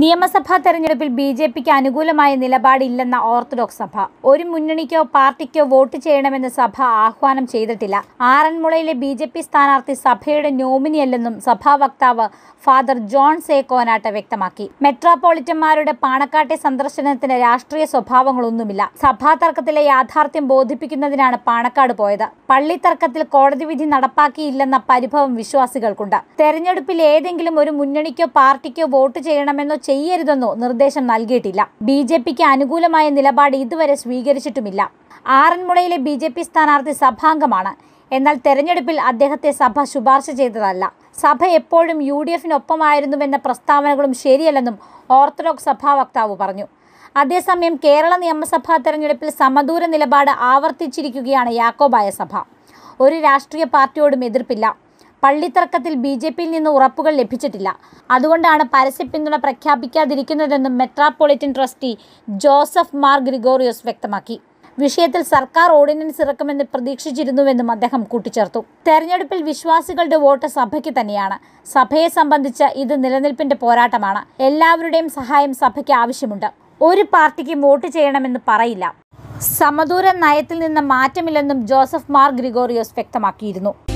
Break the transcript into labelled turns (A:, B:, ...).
A: നിയമസഭാ തെരഞ്ഞെടുപ്പിൽ B J പിക്ക് അനുകൂലമായ നിലപാടില്ലെന്ന ഓർത്തഡോക്സ് സഭ ഒരു മുന്നണിക്കോ പാർട്ടിക്കോ വോട്ട് ചെയ്യണമെന്ന് സഭ ആഹ്വാനം ചെയ്തിട്ടില്ല ആറന്മുളയിലെ ബി ജെ പി സ്ഥാനാർത്ഥി സഭയുടെ നോമിനിയല്ലെന്നും സഭാ വക്താവ് ഫാദർ ജോൺ സേ കോനാട്ട് വ്യക്തമാക്കി മെട്രോപൊളിറ്റന്മാരുടെ പാണക്കാട്ടെ സന്ദർശനത്തിന് രാഷ്ട്രീയ സ്വഭാവങ്ങളൊന്നുമില്ല സഭാ തർക്കത്തിലെ യാഥാർത്ഥ്യം ബോധിപ്പിക്കുന്നതിനാണ് പാണക്കാട് പോയത് പള്ളി തർക്കത്തിൽ കോടതി വിധി നടപ്പാക്കിയില്ലെന്ന പരിഭവം വിശ്വാസികൾക്കുണ്ട് തെരഞ്ഞെടുപ്പിൽ ഏതെങ്കിലും ഒരു മുന്നണിക്കോ പാർട്ടിക്കോ വോട്ട് ചെയ്യണമെന്നോ ചെയ്യരുതെന്നോ നിർദ്ദേശം നൽകിയിട്ടില്ല ബി ജെ പിക്ക് അനുകൂലമായ നിലപാട് ഇതുവരെ സ്വീകരിച്ചിട്ടുമില്ല ആറന്മുളയിലെ ബി ജെ പി സ്ഥാനാർത്ഥി സഭാംഗമാണ് എന്നാൽ തെരഞ്ഞെടുപ്പിൽ അദ്ദേഹത്തെ സഭ ശുപാർശ ചെയ്തതല്ല സഭ എപ്പോഴും യു ഡി എഫിനൊപ്പമായിരുന്നുവെന്ന പ്രസ്താവനകളും ശരിയല്ലെന്നും ഓർത്തഡോക്സ് സഭാ വക്താവ് പറഞ്ഞു അതേസമയം കേരള നിയമസഭാ തെരഞ്ഞെടുപ്പിൽ സമദൂര നിലപാട് ആവർത്തിച്ചിരിക്കുകയാണ് യാക്കോബായ സഭ ഒരു രാഷ്ട്രീയ പാർട്ടിയോടും എതിർപ്പില്ല പള്ളിത്തർക്കത്തിൽ ബി ജെ പിയിൽ നിന്ന് ഉറപ്പുകൾ ലഭിച്ചിട്ടില്ല അതുകൊണ്ടാണ് പരസ്യ പിന്തുണ പ്രഖ്യാപിക്കാതിരിക്കുന്നതെന്നും മെട്രോപൊളിറ്റൻ ട്രസ്റ്റി ജോസഫ് മാർ ഗ്രിഗോറിയോസ് വ്യക്തമാക്കി വിഷയത്തിൽ സർക്കാർ ഓർഡിനൻസ് ഇറക്കുമെന്ന് പ്രതീക്ഷിച്ചിരുന്നുവെന്നും അദ്ദേഹം കൂട്ടിച്ചേർത്തു തെരഞ്ഞെടുപ്പിൽ വിശ്വാസികളുടെ വോട്ട് സഭയ്ക്ക് തന്നെയാണ് സഭയെ സംബന്ധിച്ച് ഇത് നിലനിൽപ്പിന്റെ പോരാട്ടമാണ് എല്ലാവരുടെയും സഹായം സഭയ്ക്ക് ആവശ്യമുണ്ട് ഒരു പാർട്ടിക്ക് വോട്ട് ചെയ്യണമെന്ന് പറയില്ല സമദൂര നയത്തിൽ നിന്ന് മാറ്റമില്ലെന്നും ജോസഫ് മാർ ഗ്രിഗോറിയോസ് വ്യക്തമാക്കിയിരുന്നു